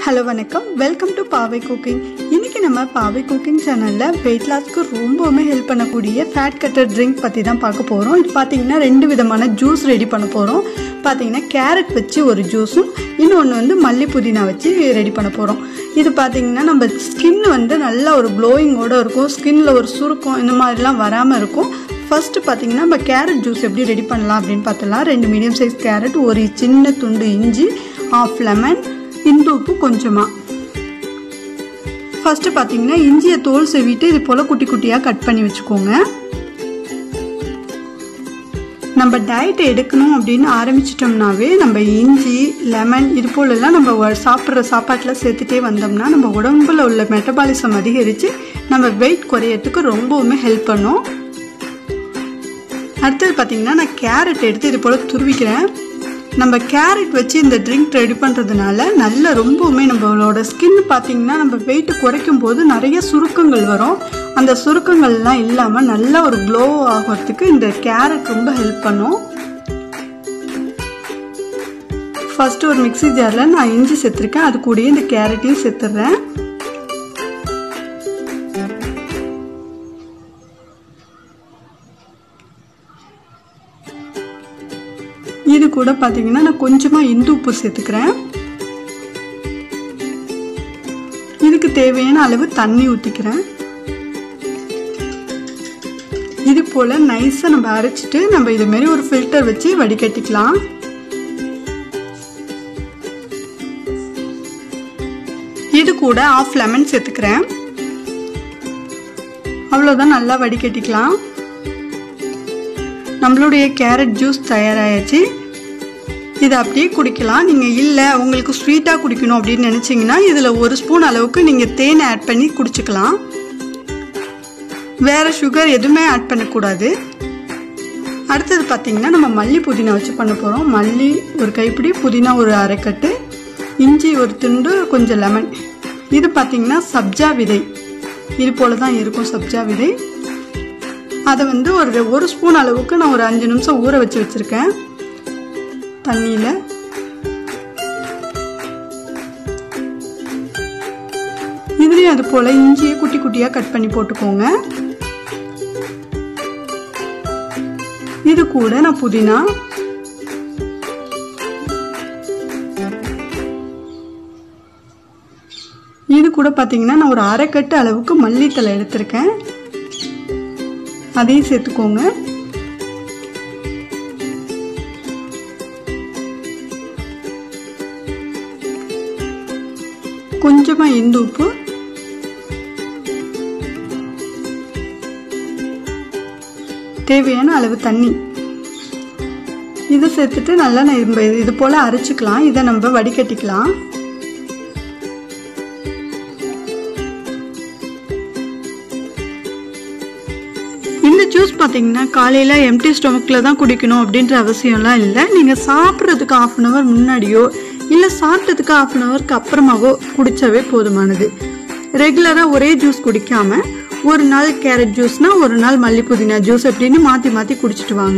hello வணக்கம் welcome to பாவை cooking இன்னைக்கு நம்ம பாவை குக்கிங் சேனலில் வெயிட் லாஸ்க்கு ரொம்பவுமே ஹெல்ப் பண்ணக்கூடிய ஃபேட் கட்டர் ட்ரிங்க் பற்றி தான் பார்க்க போகிறோம் இது பார்த்தீங்கன்னா ரெண்டு விதமான ஜூஸ் ரெடி பண்ண போகிறோம் பார்த்தீங்கன்னா கேரட் வச்சு ஒரு ஜூஸும் இன்னொன்று வந்து மல்லி புதினா வச்சு ரெடி பண்ண போகிறோம் இது பார்த்தீங்கன்னா நம்ம ஸ்கின் வந்து நல்ல ஒரு க்ளோயிங்கோடு இருக்கும் ஸ்கின்ல ஒரு சுருக்கம் இந்த மாதிரிலாம் வராமல் இருக்கும் ஃபர்ஸ்ட் பார்த்தீங்கன்னா நம்ம கேரட் ஜூஸ் எப்படி ரெடி பண்ணலாம் அப்படின்னு பார்த்தலாம் ரெண்டு மீடியம் சைஸ் கேரட் ஒரு சின்ன துண்டு இஞ்சி ஆஃப் லெமன் இந்து உப்பு கொஞ்சமாக ஃபர்ஸ்ட் பார்த்தீங்கன்னா இஞ்சியை தோல் செவிட்டு இது போல் குட்டி குட்டியாக கட் பண்ணி வச்சுக்கோங்க நம்ம டயட் எடுக்கணும் அப்படின்னு ஆரம்பிச்சிட்டோம்னாவே நம்ம இஞ்சி லெமன் இது போலெல்லாம் நம்ம சாப்பிட்ற சாப்பாட்டில் சேர்த்துட்டே வந்தோம்னா நம்ம உடம்புல உள்ள மெட்டபாலிசம் அதிகரித்து நம்ம வெயிட் குறையறதுக்கு ரொம்பவுமே ஹெல்ப் பண்ணும் அடுத்தது பார்த்தீங்கன்னா நான் கேரட் எடுத்து இது போல் துருவிக்கிறேன் நம்ம கேரட் வச்சு இந்த ட்ரிங்க் ரெடி பண்ணுறதுனால நல்ல ரொம்பவுமே நம்மளோட ஸ்கின் பார்த்தீங்கன்னா நம்ம வெயிட் குறைக்கும் போது நிறைய சுருக்கங்கள் வரும் அந்த சுருக்கங்கள்லாம் இல்லாமல் நல்ல ஒரு க்ளோ ஆகிறதுக்கு இந்த கேரட் ரொம்ப ஹெல்ப் பண்ணும் ஃபர்ஸ்ட் ஒரு மிக்சி ஜாரில் நான் இஞ்சி சேர்த்துருக்கேன் அது கூடயே இந்த கேரட்டையும் சேர்த்துடுறேன் இது கூட பார்த்தீங்கன்னா நான் கொஞ்சமாக இந்து உப்பு சேர்த்துக்கிறேன் இதுக்கு தேவையான அளவு தண்ணி ஊற்றிக்கிறேன் இது போல் நைஸாக நம்ம அரைச்சிட்டு நம்ம இது மாதிரி ஒரு ஃபில்டர் வச்சு வடிகட்டிக்கலாம் இது கூட ஆஃப் லெமன் சேர்த்துக்கிறேன் அவ்வளோதான் நல்லா வடிகட்டிக்கலாம் நம்மளுடைய கேரட் ஜூஸ் தயாராகிடுச்சு இதை அப்படியே குடிக்கலாம் நீங்கள் இல்லை உங்களுக்கு ஸ்வீட்டாக குடிக்கணும் அப்படின்னு நினச்சிங்கன்னா இதில் ஒரு ஸ்பூன் அளவுக்கு நீங்கள் தேன் ஆட் பண்ணி குடிச்சுக்கலாம் வேறு சுகர் எதுவுமே ஆட் பண்ணக்கூடாது அடுத்தது பார்த்திங்கன்னா நம்ம மல்லி புதினா வச்சு பண்ண போகிறோம் மல்லி ஒரு கைப்பிடி புதினா ஒரு அரைக்கட்டு இஞ்சி ஒரு துண்டு கொஞ்சம் லெமன் இது பார்த்திங்கன்னா சப்ஜா விதை இது போல தான் இருக்கும் சப்ஜா விதை அதை வந்து ஒரு ஒரு ஸ்பூன் அளவுக்கு நான் ஒரு அஞ்சு நிமிஷம் ஊற வச்சு வச்சுருக்கேன் தண்ணியில் இதுலேயும் அது போல் இஞ்சியை குட்டி குட்டியாக கட் பண்ணி போட்டுக்கோங்க இது கூட நான் புதினா இது கூட பார்த்தீங்கன்னா நான் ஒரு அரைக்கட்டு அளவுக்கு மல்லித்தலை எடுத்திருக்கேன் அதையும் சேர்த்துக்கோங்க கொஞ்சமா இந்து உப்பு தேவையான அளவு தண்ணி இதை சேர்த்துட்டு நல்லா நம்ம இது போல அரைச்சிக்கலாம் இதை நம்ம வடிகட்டிக்கலாம் இந்த ஜூஸ் பார்த்தீங்கன்னா காலையில் எம்டி ஸ்டொமக்கில் தான் குடிக்கணும் அப்படின்ற அவசியம்லாம் இல்லை நீங்கள் சாப்பிட்றதுக்கு ஆஃப் அன் ஹவர் முன்னாடியோ இல்லை சாப்பிட்டதுக்கு ஆஃப் அன் ஹவருக்கு அப்புறமாவோ குடித்தாவே போதுமானது ரெகுலராக ஒரே ஜூஸ் குடிக்காம ஒரு நாள் கேரட் ஜூஸ்னா ஒரு நாள் மல்லி புதினா ஜூஸ் அப்படின்னு மாற்றி மாற்றி குடிச்சிட்டு வாங்க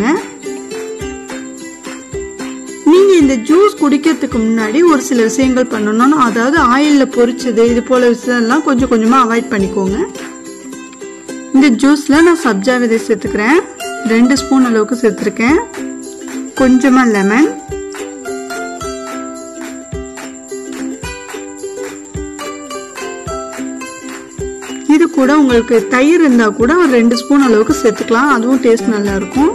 நீங்கள் இந்த ஜூஸ் குடிக்கிறதுக்கு முன்னாடி ஒரு சில விஷயங்கள் பண்ணணும் அதாவது ஆயிலில் பொரிச்சது இது போல விஷயம்லாம் கொஞ்சம் கொஞ்சமாக அவாய்ட் பண்ணிக்கோங்க இந்த ஜூஸில் நான் சப்ஜா விதை சேர்த்துக்கிறேன் ரெண்டு ஸ்பூன் அளவுக்கு சேர்த்துருக்கேன் கொஞ்சமாக லெமன் இது கூட உங்களுக்கு தயிர் இருந்தால் கூட ஒரு ரெண்டு ஸ்பூன் அளவுக்கு சேர்த்துக்கலாம் அதுவும் டேஸ்ட் நல்லா இருக்கும்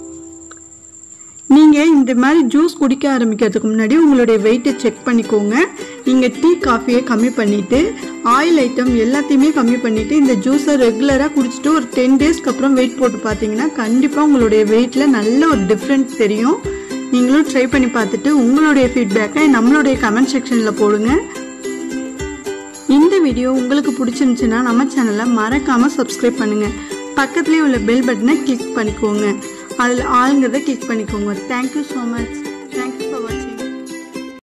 நீங்கள் இந்த மாதிரி ஜூஸ் குடிக்க ஆரம்பிக்கிறதுக்கு முன்னாடி உங்களுடைய வெயிட்டை செக் பண்ணிக்கோங்க நீங்கள் டீ காஃபியை கம்மி பண்ணிவிட்டு ஆயில் ஐட்டம் எல்லாத்தையுமே கம்மி பண்ணிவிட்டு இந்த ஜூஸை ரெகுலராக குடிச்சிட்டு ஒரு டென் டேஸ்க்கு அப்புறம் வெயிட் போட்டு பார்த்தீங்கன்னா கண்டிப்பாக உங்களுடைய வெயிட்டில் நல்ல ஒரு டிஃப்ரெண்ட் தெரியும் நீங்களும் ட்ரை பண்ணி பார்த்துட்டு உங்களுடைய ஃபீட்பேக்கை நம்மளுடைய கமெண்ட் செக்ஷனில் போடுங்க இந்த வீடியோ உங்களுக்கு பிடிச்சிருந்துச்சுன்னா நம்ம சேனலை மறக்காமல் சப்ஸ்கிரைப் பண்ணுங்கள் பக்கத்துலேயே உள்ள பெல் பட்டனை கிளிக் பண்ணிக்கோங்க அதில் ஆளுங்கிறத கிளிக் பண்ணிக்கோங்க தேங்க்யூ ஸோ மச்